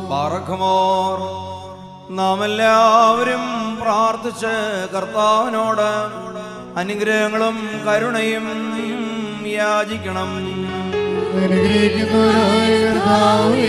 പാറഖമോർ നാം എല്ലാവരും പ്രാർത്ഥിച്ച് കർത്താവിനോട് അനുഗ്രഹങ്ങളും കരുണയും യാചിക്കണം അനുഗ്രഹിക്കുന്നവരായ കർത്താവേ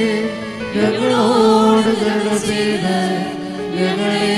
ഞങ്ങളോട് കരുണ ചെയ്ത് ഞങ്ങളെ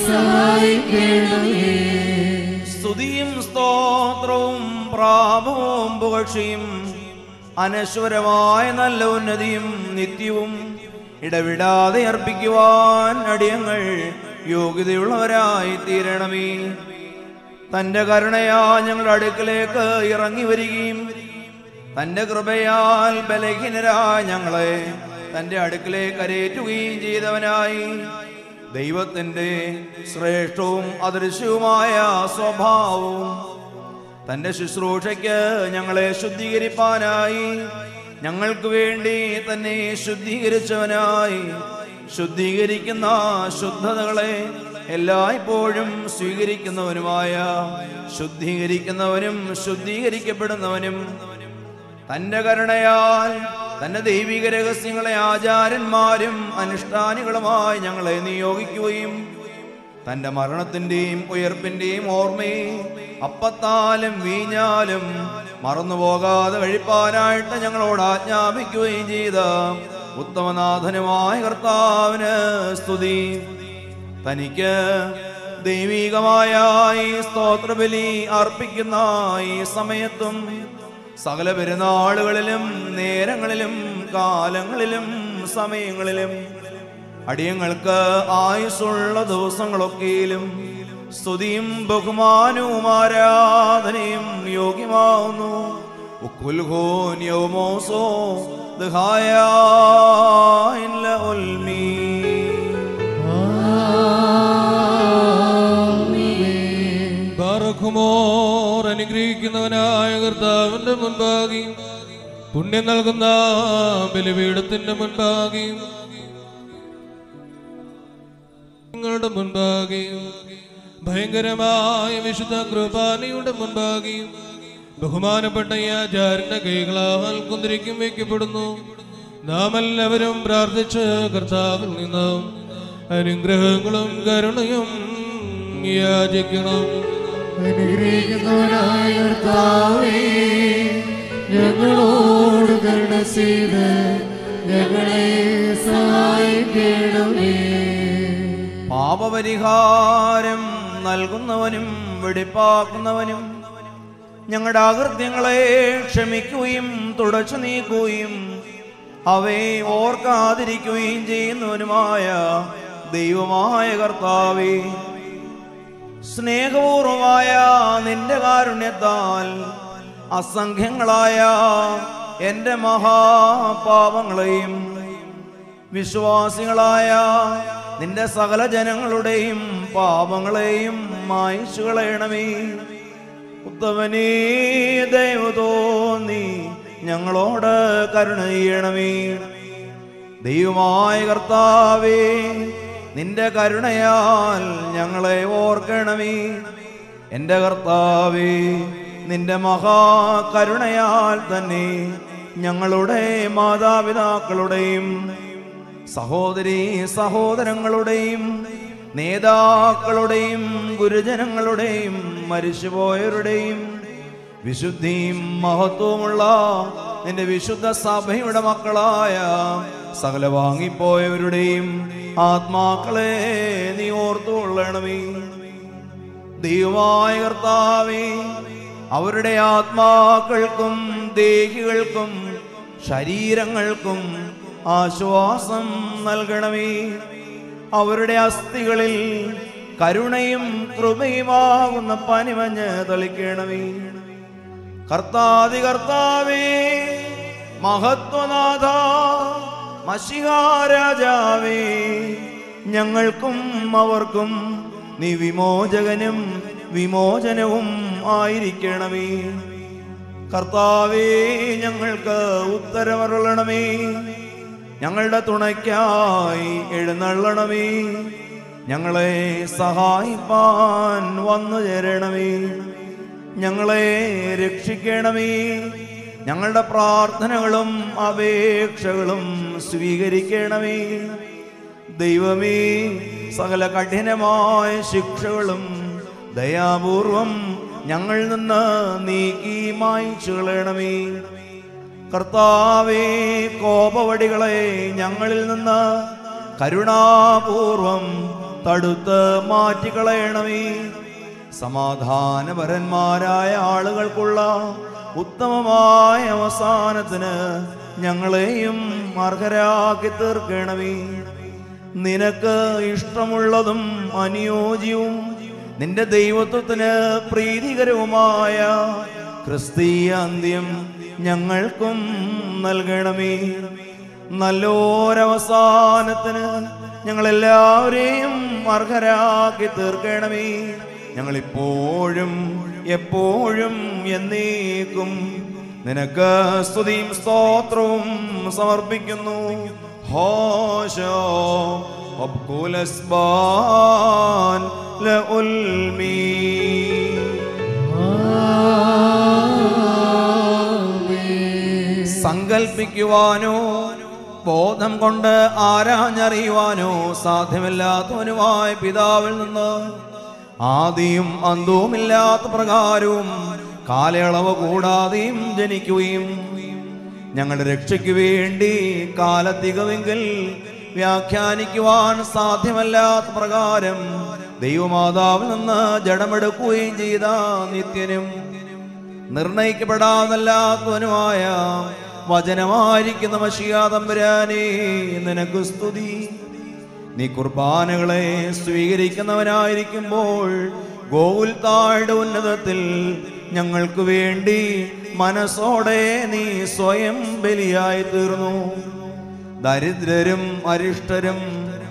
സഹായിക്കണമേ സ്തുതിയും സ്തോത്രവും പ്രാപവും പുകഴ്ചയും അനശ്വരമായ നല്ല ഉന്നതിയും നിത്യവും ഇടവിടാതെ അർപ്പിക്കുവാൻ അടിയങ്ങൾ യോഗ്യതയുള്ളവരായി തീരണമേ തന്റെ കരുണയാ ഞങ്ങളുടെ അടുക്കലേക്ക് ഇറങ്ങി വരികയും തന്റെ കൃപയാൽ ബലഹീനരായ ഞങ്ങളെ തന്റെ അടുക്കലേക്ക് കരയേറ്റുകയും ചെയ്തവനായി ദൈവത്തിന്റെ ശ്രേഷ്ഠവും അദൃശ്യവുമായ സ്വഭാവവും തന്റെ ശുശ്രൂഷയ്ക്ക് ഞങ്ങളെ ശുദ്ധീകരിപ്പാനായി ഞങ്ങൾക്ക് വേണ്ടി തന്നെ ശുദ്ധീകരിച്ചവനായി ശുദ്ധീകരിക്കുന്ന ശുദ്ധതകളെ എല്ലായ്പ്പോഴും സ്വീകരിക്കുന്നവനുമായ ശുദ്ധീകരിക്കുന്നവനും ശുദ്ധീകരിക്കപ്പെടുന്നവനും തന്റെ കരുണയാൽ തന്റെ ദൈവിക രഹസ്യങ്ങളെ ആചാരന്മാരും അനുഷ്ഠാനികളുമായി ഞങ്ങളെ നിയോഗിക്കുകയും തന്റെ മരണത്തിന്റെയും ഉയർപ്പിന്റെയും ഓർമ്മയെ അപ്പത്താലും വീഞ്ഞാലും മറന്നുപോകാതെ കഴിപ്പാനായിട്ട് ഞങ്ങളോട് ആജ്ഞാപിക്കുകയും ചെയ്ത ഉത്തമനാഥനുമായ കർത്താവിന് സ്തുതി തനിക്ക് ദൈവികമായ ഈ സ്തോത്രബലി അർപ്പിക്കുന്ന ഈ സമയത്തും സകല പെരുന്നാളുകളിലും നേരങ്ങളിലും കാലങ്ങളിലും സമയങ്ങളിലും അടിയങ്ങൾക്ക് ആയുസ്സുള്ള ദിവസങ്ങളൊക്കെയിലും സ്തുതിയും ബഹുമാനവും ആരാധനയും യോഗ്യമാവുന്നു ഉക്കുൽഹോൻ യൗമോസോ ദഹായ ഇല്ല ഉൽമീ ബാറഖുമോർ അനുഗ്രഹിക്കുന്നവനായ കർത്താവിന്റെ മുൻപാകെയും പുണ്യം നൽകുന്ന ബലിപീഠത്തിന്റെ മുൻപാകെയും നിങ്ങളുടെ മുൻപാകെയും ഭയങ്കരമായ വിശുദ്ധ കൃപാനയുടെ മുൻപാകെയും ബഹുമാനപ്പെട്ട ഈ ആചാരന്റെ കൈകളാൽ കുന്തിരിക്കും വയ്ക്കപ്പെടുന്നു നാം എല്ലാവരും പ്രാർത്ഥിച്ച് കർത്താവിൽ നിന്നും അനുഗ്രഹങ്ങളും കരുണയും യാചിക്കണം അനുഗ്രഹിക്കുന്നവരായ കർത്താവേ ഞങ്ങളോട് കരുണ ചെയ്ത് ഞങ്ങളെ സഹായിക്കണമേ പാപപരിഹാരം നൽകുന്നവനും വെടിപ്പാക്കുന്നവനും ഞങ്ങളുടെ അകൃത്യങ്ങളെ ക്ഷമിക്കുകയും തുടച്ചു നീക്കുകയും അവയെ ഓർക്കാതിരിക്കുകയും ചെയ്യുന്നവനുമായ ദൈവമായ കർത്താവേ സ്നേഹപൂർവമായ നിന്റെ കാരുണ്യത്താൽ അസംഖ്യങ്ങളായ എൻ്റെ മഹാപാപങ്ങളെയും വിശ്വാസികളായ നിന്റെ സകല ജനങ്ങളുടെയും പാപങ്ങളെയും മായിച്ചു കളയണമേ ഉത്തമനേ ദൈവ തോന്നി ഞങ്ങളോട് കരുണ ചെയ്യണമേ ദൈവമായ കർത്താവേ നിന്റെ കരുണയാൽ ഞങ്ങളെ ഓർക്കണമേ എൻ്റെ കർത്താവേ നിന്റെ മഹാകരുണയാൽ തന്നെ ഞങ്ങളുടെ മാതാപിതാക്കളുടെയും സഹോദരി സഹോദരങ്ങളുടെയും നേതാക്കളുടെയും ഗുരുജനങ്ങളുടെയും മരിച്ചുപോയവരുടെയും വിശുദ്ധിയും മഹത്വമുള്ള നിന്റെ വിശുദ്ധ സഭയുടെ മക്കളായ സകല വാങ്ങിപ്പോയവരുടെയും ആത്മാക്കളെ നീ ഓർത്തുകൊള്ളണമേ ദൈവമായ കർത്താവേ അവരുടെ ആത്മാക്കൾക്കും ദേഹികൾക്കും ശരീരങ്ങൾക്കും ആശ്വാസം നൽകണമേ അവരുടെ അസ്ഥികളിൽ കരുണയും കൃപയുമാകുന്ന പനിമഞ്ഞ് തളിക്കണമേ കർത്താതി കർത്താവേ മഹത്വനാഥ മഷിഹാരാജാവേ ഞങ്ങൾക്കും അവർക്കും നീ വിമോചകനും വിമോചനവും ആയിരിക്കണമേ കർത്താവേ ഞങ്ങൾക്ക് ഉത്തരമരുളണമേ ഞങ്ങളുടെ തുണയ്ക്കായി എഴുന്നള്ളണമേ ഞങ്ങളെ സഹായിപ്പാൻ വന്നു ചേരണമേ ഞങ്ങളെ രക്ഷിക്കണമേ ഞങ്ങളുടെ പ്രാർത്ഥനകളും അപേക്ഷകളും സ്വീകരിക്കണമേ ദൈവമേ സകല കഠിനമായ ശിക്ഷകളും ദയാപൂർവം ഞങ്ങളിൽ നിന്ന് നീക്കി മായ്ച്ചു കളയണമേ കർത്താവേ കോപവടികളെ ഞങ്ങളിൽ നിന്ന് കരുണാപൂർവം തടുത്ത് മാറ്റിക്കളയണമേ സമാധാനപരന്മാരായ ആളുകൾക്കുള്ള ഉത്തമമായ അവസാനത്തിന് ഞങ്ങളെയും അർഹരാക്കി തീർക്കണമേ നിനക്ക് ഇഷ്ടമുള്ളതും അനുയോജ്യവും നിന്റെ ദൈവത്വത്തിന് പ്രീതികരവുമായ ക്രിസ്തീയ അന്ത്യം ഞങ്ങൾക്കും നൽകണമേ നല്ലൊരവസാനത്തിന് ഞങ്ങളെല്ലാവരെയും അർഹരാക്കി തീർക്കണമേ ഞങ്ങളിപ്പോഴും എപ്പോഴും എന്നേക്കും നിനക്ക് സ്തുതിയും സ്തോത്രവും സമർപ്പിക്കുന്നു ഹോശോ ഒബ്കുലസ്ബാൻ ലഉൽമീ സങ്കൽപ്പിക്കുവാനോ ബോധം കൊണ്ട് ആരാഞ്ഞറിയുവാനോ സാധ്യമല്ലാത്തവനുമായ പിതാവിൽ നിന്ന് ആദിയും അന്തവുമില്ലാത്ത പ്രകാരവും കാലയളവ് കൂടാതെയും ജനിക്കുകയും ഞങ്ങളുടെ രക്ഷയ്ക്ക് വേണ്ടി കാലത്തികവെങ്കിൽ വ്യാഖ്യാനിക്കുവാൻ സാധ്യമല്ലാത്ത പ്രകാരം ദൈവമാതാവിൽ നിന്ന് ജഡമെടുക്കുകയും ചെയ്ത നിത്യനും നിർണയിക്കപ്പെടാതല്ലാത്തവനുമായ വചനമായിരിക്കുന്ന മഷിയാതമ്പുരാനേ നിനക്ക് സ്തുതി നീ കുർബാനകളെ സ്വീകരിക്കുന്നവനായിരിക്കുമ്പോൾ ഗോകുൽ താഴെ ഉന്നതത്തിൽ ഞങ്ങൾക്ക് വേണ്ടി മനസ്സോടെ നീ സ്വയം ബലിയായി തീർന്നു ദരിദ്രരും അരിഷ്ടരും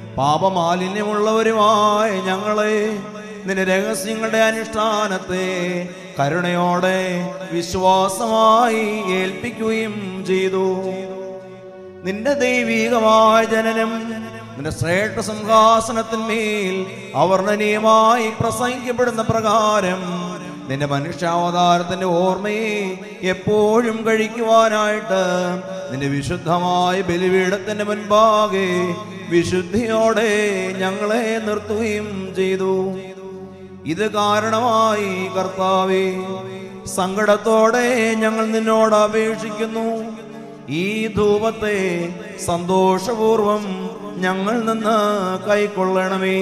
പാപമാലിന്യമുള്ളവരുമായ ഞങ്ങളെ നിന്റെ രഹസ്യങ്ങളുടെ അനുഷ്ഠാനത്തെ കരുണയോടെ വിശ്വാസമായി ഏൽപ്പിക്കുകയും ചെയ്തു നിന്റെ ദൈവീകമായ ജനനം നിന്റെ ശ്രേഷ്ഠ സിംഹാസനത്തിന്മേൽ അവർണ്ണനീയമായി പ്രസംഗിക്കപ്പെടുന്ന പ്രകാരം നിന്റെ മനുഷ്യാവതാരത്തിന്റെ ഓർമ്മയെ എപ്പോഴും കഴിക്കുവാനായിട്ട് നിന്റെ വിശുദ്ധമായ ബലിപീഠത്തിന്റെ മുൻപാകെ വിശുദ്ധിയോടെ ഞങ്ങളെ നിർത്തുകയും ചെയ്തു ഇത് കാരണമായി കർത്താവേ സങ്കടത്തോടെ ഞങ്ങൾ നിന്നോട് അപേക്ഷിക്കുന്നു ഈ ധൂപത്തെ സന്തോഷപൂർവം ഞങ്ങൾ നിന്ന് കൈക്കൊള്ളണമേ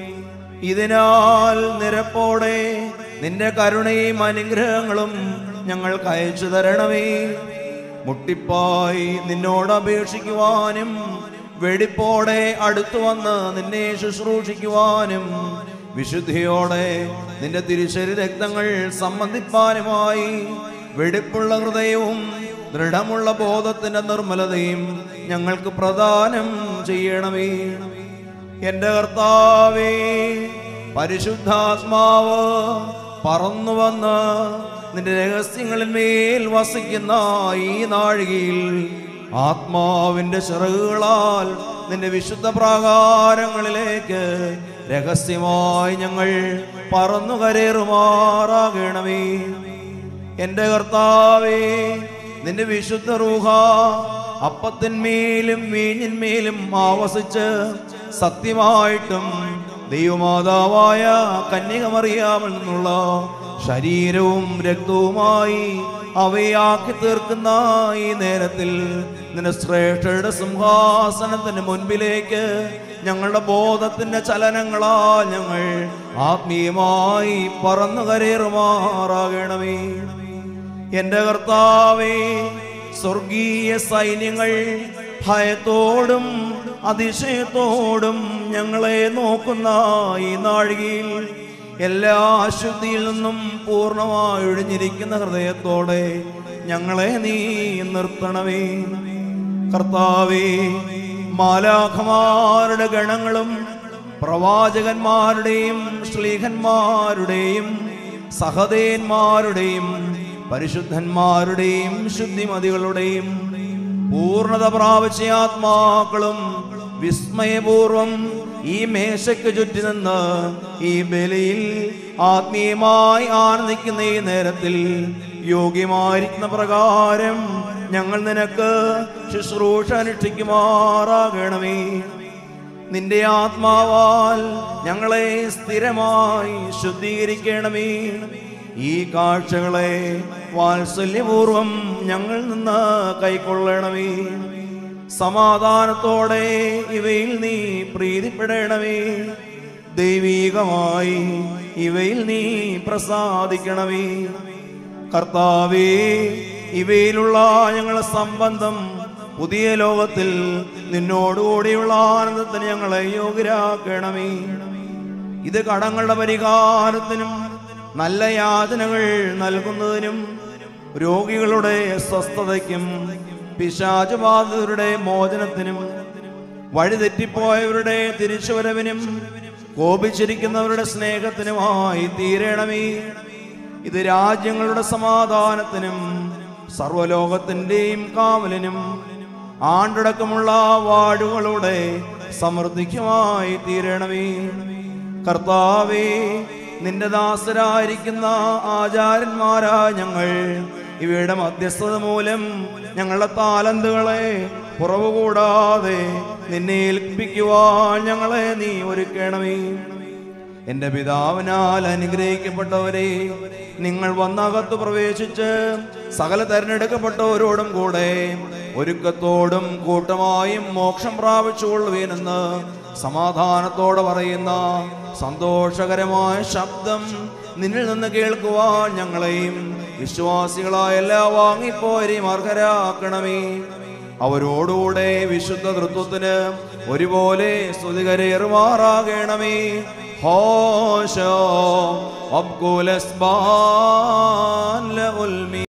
ഇതിനാൽ നിരപ്പോടെ നിന്റെ കരുണയും അനുഗ്രഹങ്ങളും ഞങ്ങൾക്ക് അയച്ചു തരണമേ മുട്ടിപ്പായി നിന്നോട് അപേക്ഷിക്കുവാനും വെടിപ്പോടെ അടുത്തു വന്ന് നിന്നെ ശുശ്രൂഷിക്കുവാനും വിശുദ്ധിയോടെ നിന്റെ തിരുശരി രക്തങ്ങൾ സംബന്ധിപ്പാനുമായി വെടിപ്പുള്ള ഹൃദയവും ദൃഢമുള്ള ബോധത്തിന്റെ നിർമ്മലതയും ഞങ്ങൾക്ക് പ്രദാനം ചെയ്യണമേ എന്റെ കർത്താവേ പരിശുദ്ധാത്മാവ് പറന്നു വന്ന് നിന്റെ രഹസ്യങ്ങളിൽ മേൽ വസിക്കുന്ന ഈ നാഴികയിൽ ആത്മാവിന്റെ ചിറകുകളാൽ നിന്റെ വിശുദ്ധ പ്രാകാരങ്ങളിലേക്ക് രഹസ്യമായി ഞങ്ങൾ പറന്നു കരേറുമാറാകണമേ എന്റെ കർത്താവേ നിന്റെ വിശുദ്ധ റൂഹ അപ്പത്തിന്മേലും വീഞ്ഞിന്മേലും ആവസിച്ച് സത്യമായിട്ടും ദൈവമാതാവായ കന്യകമറിയാമിൽ നിന്നുള്ള ശരീരവും രക്തവുമായി അവയാക്കി തീർക്കുന്ന ഈ നേരത്തിൽ നിന്റെ ശ്രേഷ്ഠയുടെ സിംഹാസനത്തിന് മുൻപിലേക്ക് ഞങ്ങളുടെ ബോധത്തിന്റെ ചലനങ്ങളാൽ ഞങ്ങൾ ആത്മീയമായി പറന്നു കരേറുമാറാകണമേ എന്റെ കർത്താവേ സ്വർഗീയ സൈന്യങ്ങൾ ഭയത്തോടും അതിശയത്തോടും ഞങ്ങളെ നോക്കുന്ന ഈ നാഴികയിൽ എല്ലാ അശുദ്ധിയിൽ നിന്നും പൂർണ്ണമായി ഒഴിഞ്ഞിരിക്കുന്ന ഹൃദയത്തോടെ ഞങ്ങളെ നീ നിർത്തണമേ കർത്താവേ മാലാഖമാരുടെ ഗണങ്ങളും പ്രവാചകന്മാരുടെയും ശ്ലീഹന്മാരുടെയും സഹദേന്മാരുടെയും പരിശുദ്ധന്മാരുടെയും ശുദ്ധിമതികളുടെയും പൂർണ്ണത പ്രാപിച്ച ആത്മാക്കളും വിസ്മയപൂർവം ഈ മേശയ്ക്ക് ചുറ്റി നിന്ന് ഈ ബലിയിൽ ആത്മീയമായി ആനന്ദിക്കുന്ന ഈ നേരത്തിൽ യോഗ്യമായിരിക്കുന്ന പ്രകാരം ഞങ്ങൾ നിനക്ക് ശുശ്രൂഷ അനുഷ്ഠിക്കുമാറാകണമേ നിന്റെ ആത്മാവാൽ ഞങ്ങളെ സ്ഥിരമായി ശുദ്ധീകരിക്കണമേ ഈ കാഴ്ചകളെ വാത്സല്യപൂർവം ഞങ്ങൾ നിന്ന് കൈക്കൊള്ളണമേ സമാധാനത്തോടെ ഇവയിൽ നീ പ്രീതിപ്പെടണമേ ദൈവീകമായി ഇവയിൽ നീ പ്രസാദിക്കണമേ കർത്താവേ ഇവയിലുള്ള ഞങ്ങളുടെ സംബന്ധം പുതിയ ലോകത്തിൽ നിന്നോടുകൂടിയുള്ള ആനന്ദത്തിന് ഞങ്ങളെ യോഗ്യരാക്കണമേ ഇത് കടങ്ങളുടെ പരിഹാരത്തിനും നല്ല യാതനകൾ നൽകുന്നതിനും രോഗികളുടെ സ്വസ്ഥതയ്ക്കും പിശാചബാധിതരുടെ മോചനത്തിനും വഴിതെറ്റിപ്പോയവരുടെ തിരിച്ചുവരവിനും കോപിച്ചിരിക്കുന്നവരുടെ സ്നേഹത്തിനുമായി തീരണമേ ഇത് രാജ്യങ്ങളുടെ സമാധാനത്തിനും സർവലോകത്തിന്റെയും കാവലിനും ആണ്ടടക്കമുള്ള വാഴുകളുടെ സമൃദ്ധിക്കുമായി തീരണമേ കർത്താവേ നിന്റെ ദാസരായിരിക്കുന്ന ആചാര്യന്മാരായ ഞങ്ങൾ ഇവയുടെ മധ്യസ്ഥത മൂലം ഞങ്ങളുടെ താലന്തുകളെ കുറവ് കൂടാതെ നിന്നെ ഏൽപ്പിക്കുവാൻ ഞങ്ങളെ നീ ഒരുക്കണമേ എന്റെ പിതാവിനാൽ അനുഗ്രഹിക്കപ്പെട്ടവരെ നിങ്ങൾ വന്നകത്ത് പ്രവേശിച്ച് സകല തെരഞ്ഞെടുക്കപ്പെട്ടവരോടും കൂടെ ഒരുക്കത്തോടും കൂട്ടമായും മോക്ഷം പ്രാപിച്ചുകൊള്ളുവീനെന്ന് സമാധാനത്തോടെ പറയുന്ന സന്തോഷകരമായ ശബ്ദം നിന്നിൽ നിന്ന് കേൾക്കുവാൻ ഞങ്ങളെയും വിശ്വാസികളായ എല്ലാ വാങ്ങിപ്പോരെയും അർഹരാക്കണമേ അവരോടുകൂടെ വിശുദ്ധ തൃത്വത്തിന് ഒരുപോലെ സ്തുതികരേറുമാറാകണമേ ഹോശോ അബ്കുലസ്ബാൻ ലഉൽമി